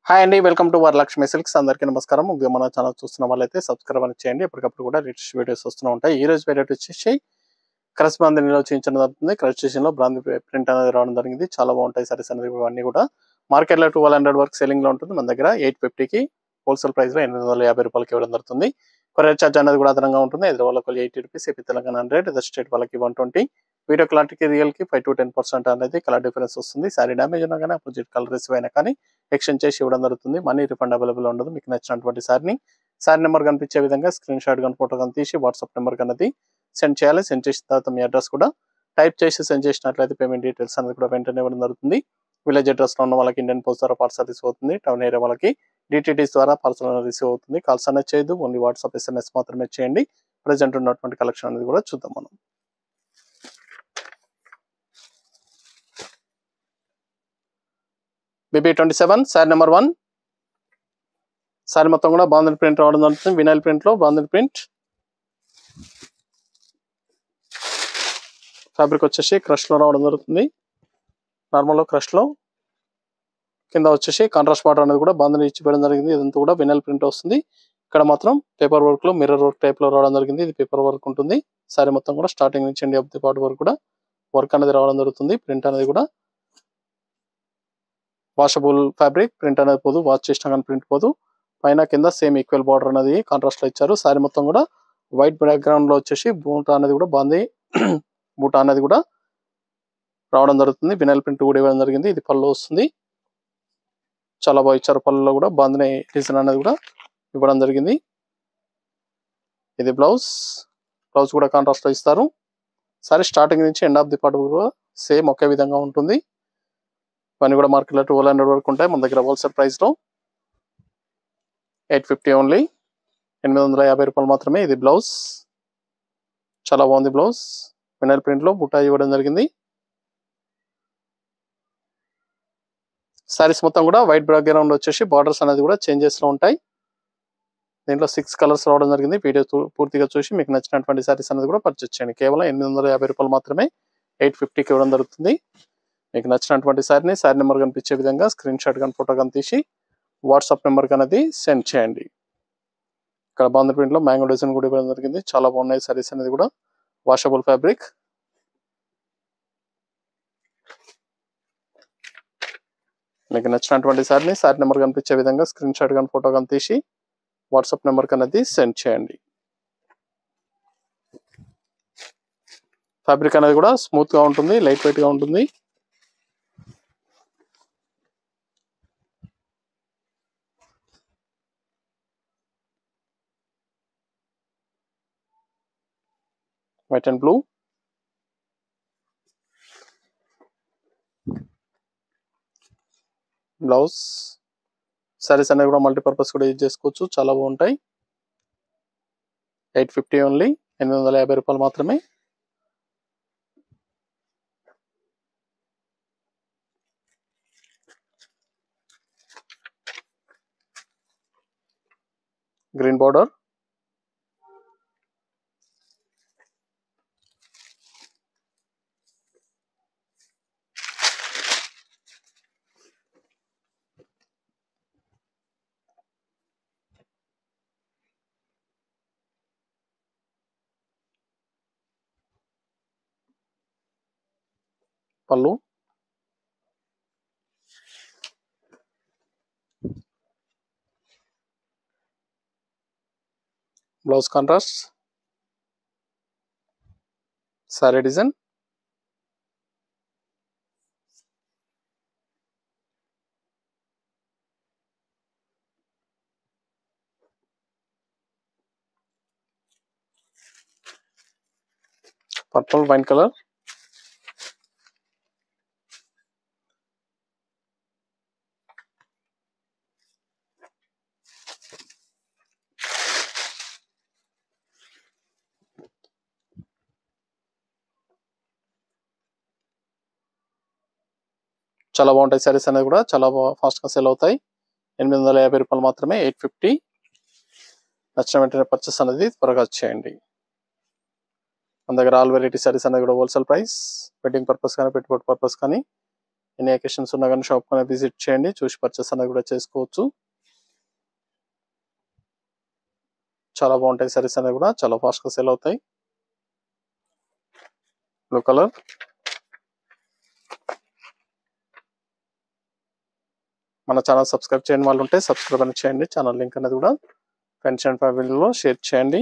hi అండి welcome to Varalakshmi silks అందరికీ నమస్కారం ముందుగా మన ఛానల్ చూస్తున్న వాళ్ళైతే సబ్స్క్రైబ్ అని చేయండి ఎప్పటికప్పుడు కూడా లేటెస్ట్ వీడియోస్ వస్తూ ఉంటాయి ఈ రోజు వెరైటీ వచ్చేసి క్రస్ బాంధనీలో చూపించడం జరుగుతుంది క్రష్ స్టేషన్ లో బ్రాండ్ ప్రింట్ అనేది రావడం జరిగింది చాలా బాగుంటాయి సారీస్ అనేది అన్ని కూడా మార్కెట్ లో ట్వెల్వ్ హండ్రెడ్ వరకు సెల్లింగ్ లో ఉంటుంది మన దగ్గర ఎయిట్ ఫిఫ్టీకి హోల్సేల్ ప్రైస్ లో ఎనిమిది వందల యాభై రూపాయలకి ఇవ్వడం జరుగుతుంది కొరియర్ ఛార్జ్ అనేది కూడా అదనంగా ఉంటుంది హైదరాబాద్ వాళ్ళకి eighty rupees AP Telangana hundred other state వాళ్ళకి వన్ ట్వంటీ వీడియో క్లారిటీకి రియల్ కి ఫైవ్ టు టెన్ పర్సెంట్ అనేది కలర్ డిఫరెన్స్ వస్తుంది సారీ డ్యామేజ్ ఉన్నా కానీ అపోజిట్ కలర్ రిసీవ్ అయినా కానీ ఎక్స్చేంజ్ చేసి ఇవ్వడం జరుగుతుంది మనీ రిఫండ్ అవైలబుల్ ఉండదు మీకు నచ్చినటువంటి సారిని సారీ నెంబర్ కనిపించే విధంగా స్క్రీన్ షాట్ కానీ ఫోటో కానీ తీసి వాట్సాప్ నెంబర్ అనేది సెండ్ చేయాలి సెండ్ చేసిన తర్వాత మీ అడ్రస్ కూడా టైప్ చేసి సెండ్ చేసినట్లయితే పేమెంట్ డీటెయిల్స్ అనేది కూడా వెంటనే ఇవ్వడం జరుగుతుంది విలేజ్ అడ్రస్ లో ఉన్న వాళ్ళకి ఇండియన్ పోస్ట్ ద్వారా పార్సల్ రిసీవ్ అవుతుంది టౌన్ ఏరియా వాళ్ళకి డిటిటీస్ ద్వారా పార్సల్ రిసీవ్ అవుతుంది కాల్స్ అనేది చేయదు ఓన్లీ వాట్సాప్ ఎస్ఎంఎస్ మాత్రమే చేయండి ప్రజెంట్ ఉన్నటువంటి కలెక్షన్ అనేది కూడా చూద్దాం మనం BB twenty seven sari number one sari మొత్తం కూడా బాంధన్ ప్రింట్ రావడం జరుగుతుంది వినైల్ ప్రింట్ లో బాంధన్ ప్రింట్ ఫ్యాబ్రిక్ వచ్చేసి క్రష్ లో రావడం జరుగుతుంది నార్మల్ క్రష్ లో కింద వచ్చేసి కాంట్రాస్ట్ బార్డర్ అనేది కూడా బాంధన్ ఇచ్చి పెట్టడం జరిగింది ఇదంతా కూడా వినల్ ప్రింట్ వస్తుంది ఇక్కడ మాత్రం పేపర్ వర్క్ లో మిర్రర్ వర్క్ టైప్ లో రావడం జరిగింది ఇది పేపర్ వర్క్ ఉంటుంది సారీ మొత్తం కూడా స్టార్టింగ్ నుంచి ఎండ్ ఆఫ్ ది పార్ట్ వరకు కూడా వర్క్ అనేది రావడం జరుగుతుంది ప్రింట్ అనేది కూడా వాషబుల్ ఫ్యాబ్రిక్ ప్రింట్ అనేది పోదు వాష్ చేసినా కానీ ప్రింట్ పోదు పైన కింద సేమ్ ఈక్వల్ బార్డర్ అనేది కాంట్రాస్ట్ లో ఇచ్చారు సారీ మొత్తం కూడా వైట్ బ్యాక్గ్రౌండ్ లో వచ్చేసి బూట అనేది కూడా బాగుంది బూట అనేది కూడా రావడం జరుగుతుంది వినల్ ప్రింట్ కూడా ఇవ్వడం జరిగింది ఇది పళ్ళు వస్తుంది చాలా బాగా ఇచ్చారు పళ్ళులో కూడా బాగుంది డిజైన్ అనేది కూడా ఇవ్వడం జరిగింది ఇది బ్లౌజ్ బ్లౌజ్ కూడా కాంట్రాస్ట్ లో ఇస్తారు సారీ స్టార్టింగ్ నుంచి ఎండ్ ఆఫ్ ది పార్ట్ కూడా సేమ్ ఒకే విధంగా ఉంటుంది ఇవన్నీ కూడా మార్కెట్లో ట్వెల్వ్ హండ్రెడ్ వరకు ఉంటాయి మన దగ్గర హోల్సేల్ ప్రైస్ లో ఎయిట్ ఫిఫ్టీ ఓన్లీ ఎనిమిది వందల యాభై రూపాయలు మాత్రమే ఇది బ్లౌజ్ చాలా బాగుంది బ్లౌజ్ వినల్ ప్రింట్ లో బుట్టా ఇవ్వడం జరిగింది సారీస్ మొత్తం కూడా వైట్ బ్యాక్గ్రౌండ్ వచ్చేసి బార్డర్స్ అనేది కూడా చేంజెస్ లో ఉంటాయి దీంట్లో సిక్స్ కలర్స్ రావడం జరిగింది వీడియో చూ- పూర్తిగా చూసి మీకు నచ్చినటువంటి సారీస్ అనేది కూడా పర్చేస్ చేయండి కేవలం ఎనిమిది వందల యాభై రూపాయలు మాత్రమే ఎయిట్ ఫిఫ్టీకి ఇవ్వడం జరుగుతుంది మీకు నచ్చినటువంటి సారీని సారీ నెంబర్ కనిపించే విధంగా స్క్రీన్ షాట్ కానీ ఫోటో కానీ తీసి వాట్సాప్ నెంబర్ అనేది సెండ్ చేయండి ఇక్కడ బాంధ ప్రింట్ లో మ్యాంగో డిజైన్ కూడా ఇవ్వడం జరిగింది చాలా బాగున్నాయి సారీస్ అనేది కూడా వాషబుల్ ఫ్యాబ్రిక్ మీకు నచ్చినటువంటి సారీని సారీ నెంబర్ కనిపించే విధంగా స్క్రీన్ షాట్ కానీ ఫోటో కానీ తీసి వాట్సాప్ నెంబర్ అనేది సెండ్ చేయండి ఫ్యాబ్రిక్ అనేది కూడా స్మూత్ గా ఉంటుంది లైట్ వెయిట్ గా ఉంటుంది white and blue blouse saris అనేవి కూడా మల్టీపర్పస్ కూడా యూజ్ చేసుకోవచ్చు చాలా బాగుంటాయి ఎయిట్ ఫిఫ్టీ ఓన్లీ ఎనిమిది వందల యాభై రూపాయలు మాత్రమే గ్రీన్ బార్డర్ పళ్ళు blouse contrast sari design purple wine colour చాలా బాగుంటాయి సారీస్ అనేది కూడా చాలా ఫాస్ట్ గా సేల్ అవుతాయి ఎనిమిది వందల యాభై రూపాయలు మాత్రమే ఎయిట్ ఫిఫ్టీ నచ్చిన వెంటనే పర్చేస్ అనేది త్వరగా చేయండి మన దగ్గర ఆల్ వెరైటీ సారీస్ అనేది కూడా హోల్సేల్ ప్రైస్ వెడ్డింగ్ పర్పస్ కానీ పెట్టుబడి పర్పస్ కానీ ఎన్ని అకేషన్స్ ఉన్నా కానీ షాప్ కన్నా విజిట్ చేయండి చూసి పర్చేస్ అనేది కూడా చేసుకోవచ్చు చాలా బాగుంటాయి సారీస్ అనేవి కూడా చాలా ఫాస్ట్ గా సేల్ అవుతాయి బ్లూ కలర్ మన ఛానల్ సబ్స్క్రైబ్ చేయని వాళ్ళు ఉంటే సబ్స్క్రైబ్ అని చేయండి ఛానల్ లింక్ అనేది కూడా ఫ్రెండ్స్ అండ్ ఫ్యామిలీలో షేర్ చేయండి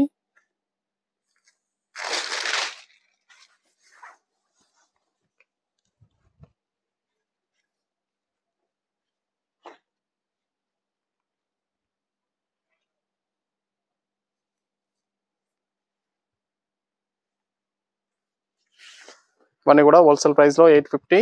ఇవన్నీ కూడా హోల్సేల్ ప్రైస్ లో ఎయిట్ ఫిఫ్టీ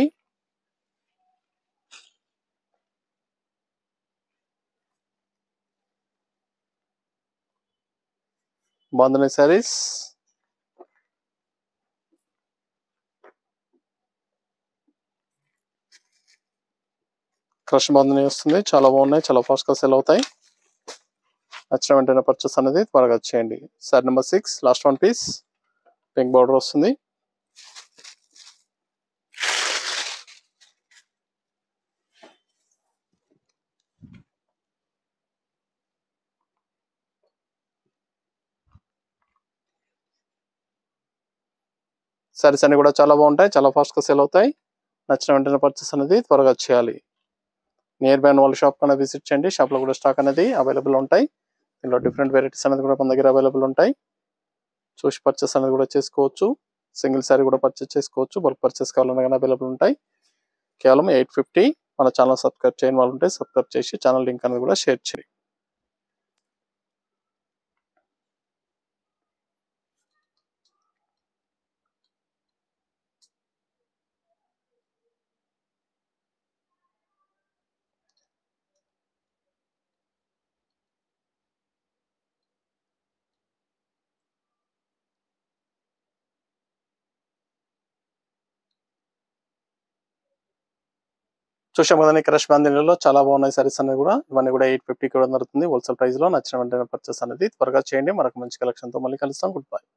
బాగుంది సారీస్ క్రష్ బాగుంది వస్తుంది చాలా బాగున్నాయి చాలా ఫాస్ట్ గా సెల్ అవుతాయి నచ్చిన వెంటనే పర్చేస్ అనేది త్వరగా చేయండి sir number six last one piece pink border వస్తుంది సారీస్ అన్ని కూడా చాలా బాగుంటాయి చాలా ఫాస్ట్ గా సేల్ అవుతాయి నచ్చిన వెంటనే పర్చేస్ అనేది త్వరగా చేయాలి నియర్ బై వాళ్ళ షాప్ కన్నా విజిట్ చేయండి షాప్ లో కూడా స్టాక్ అనేది అవైలబుల్ ఉంటాయి దీనిలో డిఫరెంట్ వెరైటీస్ అనేది కూడా మన దగ్గర అవైలబుల్ ఉంటాయి చూసి పర్చేస్ అనేది కూడా చేసుకోవచ్చు సింగిల్ సారీ కూడా పర్చేస్ చేసుకోవచ్చు బల్క్ పర్చేస్ కావాలన్నా కానీ అవైలబుల్ ఉంటాయి కేవలం ఎయిట్ ఫిఫ్టీ మన ఛానల్ సబ్స్క్రైబ్ చేయని వాళ్ళు ఉంటే సబ్స్క్రైబ్ చేసి ఛానల్ లింక్ అనేది కూడా షేర్ చేయండి చూసాం కదండి క్రష్ బాంధిలో చాలా బాగున్నాయి సారీస్ అనేవి కూడా ఇవన్నీ కూడా ఎయిట్ ఫిఫ్టీ కూడా దొరుకుతుంది హోల్సేల్ ప్రైస్ లో నచ్చిన వెంటనే పర్చేస్ అనేది త్వరగా చేయండి మరొక మంచి కలెక్షన్ తో మళ్ళీ కలుస్తాం గుడ్ బై